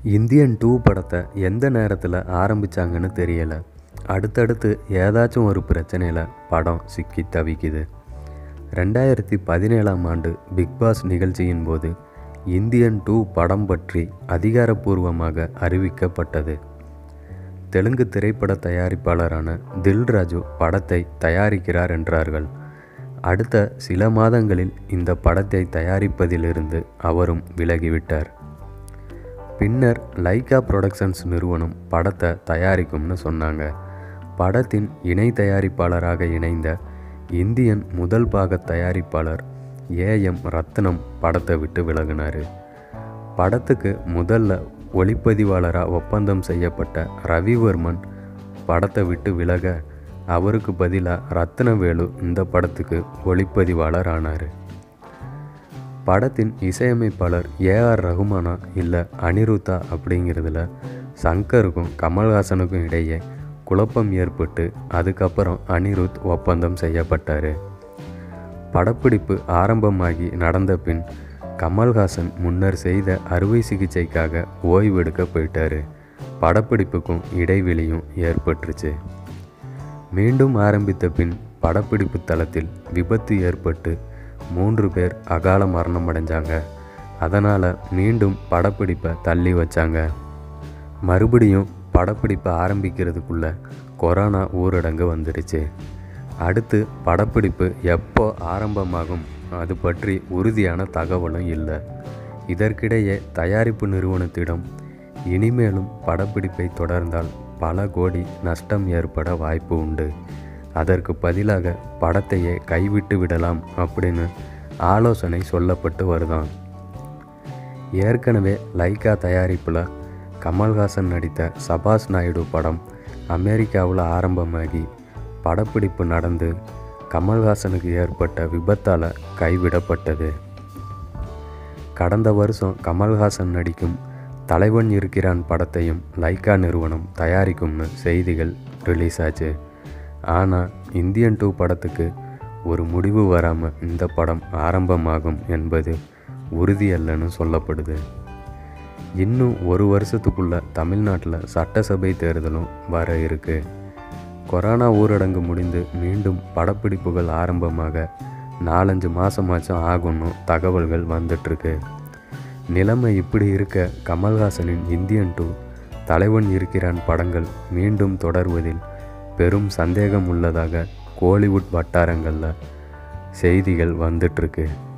Indian two படத்தை எந்த நேரத்தில் ஆரம்பித்தாங்கன்னு தெரியலை அடுத்தடுத்து ஏதாச்சும் ஒரு பிரச்சனையில் படம் சிக்கி தவிக்குது ரெண்டாயிரத்தி பதினேழாம் ஆண்டு பிக் பாஸ் நிகழ்ச்சியின் போது இந்தியன் டூ படம் பற்றி அதிகாரப்பூர்வமாக அறிவிக்கப்பட்டது தெலுங்கு திரைப்பட தயாரிப்பாளரான தில்ராஜு படத்தை தயாரிக்கிறார் என்றார்கள் அடுத்த சில மாதங்களில் இந்த படத்தை தயாரிப்பதிலிருந்து அவரும் விலகிவிட்டார் பின்னர் லைகா புரொடக்ஷன்ஸ் நிறுவனம் படத்தை தயாரிக்கும்னு சொன்னாங்க படத்தின் இணை தயாரிப்பாளராக இணைந்த இந்தியன் முதல் பாக தயாரிப்பாளர் ஏஎம் ரத்னம் படத்தை விட்டு விலகினார் படத்துக்கு முதல்ல ஒளிப்பதிவாளராக ஒப்பந்தம் செய்யப்பட்ட ரவிவர்மன் படத்தை விட்டு விலக அவருக்கு பதிலாக ரத்னவேலு இந்த படத்துக்கு ஒளிப்பதிவாளர் ஆனார் படத்தின் இசையமைப்பாளர் ஏஆர் ரகுமானா இல்லை அனிருத்தா அப்படிங்கிறதுல சங்கருக்கும் கமல்ஹாசனுக்கும் இடையே குழப்பம் ஏற்பட்டு அதுக்கப்புறம் அனிருத் ஒப்பந்தம் செய்யப்பட்டார் படப்பிடிப்பு ஆரம்பமாகி நடந்த பின் கமல்ஹாசன் முன்னர் செய்த அறுவை சிகிச்சைக்காக ஓய்வெடுக்க போயிட்டாரு படப்பிடிப்புக்கும் இடைவெளியும் ஏற்பட்டுருச்சு மீண்டும் ஆரம்பித்த பின் படப்பிடிப்பு தளத்தில் விபத்து ஏற்பட்டு மூன்று பேர் அகால மரணம் அடைஞ்சாங்க அதனால் மீண்டும் படப்பிடிப்பை தள்ளி வச்சாங்க மறுபடியும் படப்பிடிப்பை ஆரம்பிக்கிறதுக்குள்ள கொரோனா ஊரடங்கு வந்துடுச்சு அடுத்து படப்பிடிப்பு எப்போ ஆரம்பமாகும் அது பற்றி உறுதியான தகவலும் இல்லை இதற்கிடையே தயாரிப்பு நிறுவனத்திடம் இனிமேலும் படப்பிடிப்பை தொடர்ந்தால் பல கோடி நஷ்டம் ஏற்பட வாய்ப்பு உண்டு அதற்கு பதிலாக படத்தையே கைவிட்டு விடலாம் அப்படின்னு ஆலோசனை சொல்லப்பட்டு வருதான் ஏற்கனவே லைகா தயாரிப்பில் கமல்ஹாசன் நடித்த சபாஸ் நாயுடு படம் அமெரிக்காவில் ஆரம்பமாகி படப்பிடிப்பு நடந்து கமல்ஹாசனுக்கு ஏற்பட்ட விபத்தால் கைவிடப்பட்டது கடந்த வருஷம் கமல்ஹாசன் நடிக்கும் தலைவன் இருக்கிறான் படத்தையும் லைக்கா நிறுவனம் தயாரிக்கும்னு செய்திகள் ரிலீஸ் ஆச்சு ஆனால் இந்தியன் டூ படத்துக்கு ஒரு முடிவு வராமல் இந்த படம் ஆரம்பமாகும் என்பது உறுதியல்லன்னு சொல்லப்படுது இன்னும் ஒரு வருஷத்துக்குள்ள தமிழ்நாட்டில் சட்டசபை தேர்தலும் வர இருக்கு கொரோனா ஊரடங்கு முடிந்து மீண்டும் படப்பிடிப்புகள் ஆரம்பமாக நாலஞ்சு மாதமாச்சும் ஆகும்னு தகவல்கள் வந்துட்டுருக்கு நிலைமை இப்படி இருக்க கமல்ஹாசனின் இந்தியன் டூ தலைவன் இருக்கிறான் படங்கள் மீண்டும் தொடர்வதில் பெரும் சந்தேகம் உள்ளதாக கோலிவுட் வட்டாரங்களில் செய்திகள் வந்துட்டுருக்கு